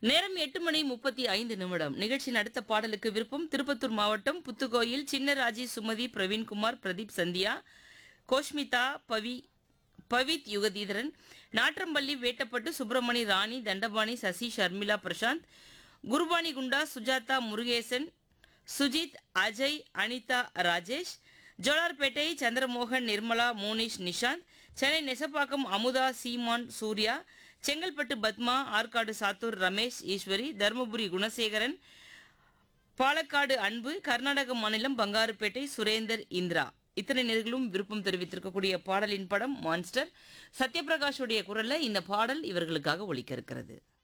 நேரம் எட்டு மணி முப்பத்தி ஐந்து நிமிடம் நிகழ்ச்சியின் அடுத்த பாடலுக்கு விருப்பம் திருப்பத்தூர் மாவட்டம் புத்துக்கோயில் சின்னராஜி சுமதி பிரவீன்குமார் பிரதீப் சந்தியா கோஷ்மிதா பவி பவித் யுகதீதரன் நாற்றம்பள்ளி வேட்டப்பட்டு சுப்பிரமணி ராணி தண்டபாணி சசி ஷர்மிளா பிரசாந்த் குருபானி குண்டா சுஜாதா முருகேசன் சுஜித் அஜய் அனிதா ராஜேஷ் ஜோலார்பேட்டை சந்திரமோகன் நிர்மலா மோனிஷ் நிஷாந்த் சென்னை நெசப்பாக்கம் அமுதா சீமான் சூர்யா செங்கல்பட்டு பத்மா ஆற்காடு சாத்தூர் ரமேஷ் ஈஸ்வரி தருமபுரி குணசேகரன் பாலக்காடு அன்பு கர்நாடக மாநிலம் பங்காருப்பேட்டை சுரேந்தர் இந்திரா இத்தனை நேர்களும் விருப்பம் தெரிவித்திருக்கக்கூடிய பாடலின் படம் மான்ஸ்டர் சத்யபிரகாஷுடைய குரல்ல இந்த பாடல் இவர்களுக்காக ஒலிக்க இருக்கிறது